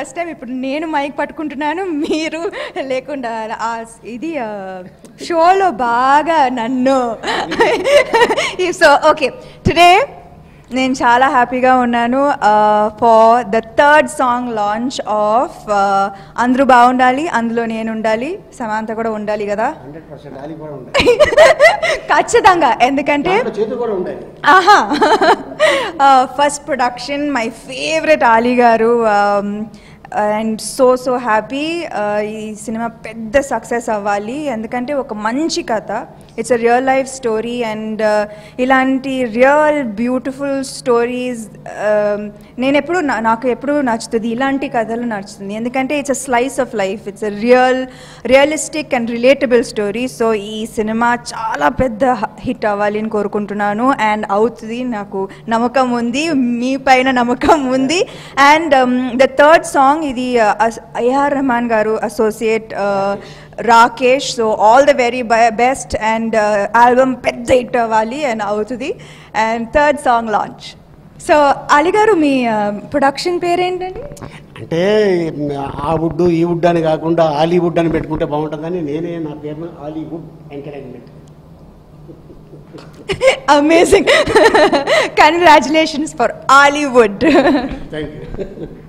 first time ఇప్పుడు నేను mic పట్టుకుంటున్నాను మీరు లేకుండా ఆ ఇది షోలో బాగా నన్ను సో ఓకే టుడే నేను చాలా హ్యాపీగా ఉన్నాను for the third song launch of అందరూ బాగుండాలి అందులో నేను ఉండాలి సమాంత కూడా ఉండాలి కదా హండ్రెడ్ పర్సెంట్ అది కూడా ఉండాలి ఖచ్చితంగా ఎందుకంటే దాంట్లో చేతి కూడా ఉండాలి ఆహా first production my favourite Ali garu and so so happy ఈ సినిమా పెద్ద సక్సెస్ అవ్వాలి ఎందుకంటే ఒక మంచి కథ it's a real life story and ఇలాంటి రియల్ బ్యూటిఫుల్ స్టోరీస్ నేను ఎప్పుడు నా- నాకు ఎప్పుడు నచ్చుతుంది ఇలాంటి కథలు నచ్చుతుంది ఎందుకంటే it's a slice of life it's a real realistic and relatable story so ఈ సినిమా చాలా పెద్ద హిట్ అవ్వాలి అని కోరుకుంటున్నాను అండ్ అవుతుంది నాకు నమ్మకం ఉంది మీ పైన నమ్మకం ఉంది అండ్ ద థర్డ్ సాంగ్ ఇది AR Rahman garu associate Rakesh so all the very best and album పెద్ద హిట్ అవ్వాలి అండ్ అవుతుంది and third song launch so Ali garu మీ ప్రొడక్షన్ పేరేంటండి అంటే ఆ వుడ్ ఈ వుడ్ అని కాకుండా హాలీవుడ్ అని పెట్టుకుంటే బాగుంటుందని నేనే నా పేరు Hollywood encouragement amazing congratulations for Aliwood thank you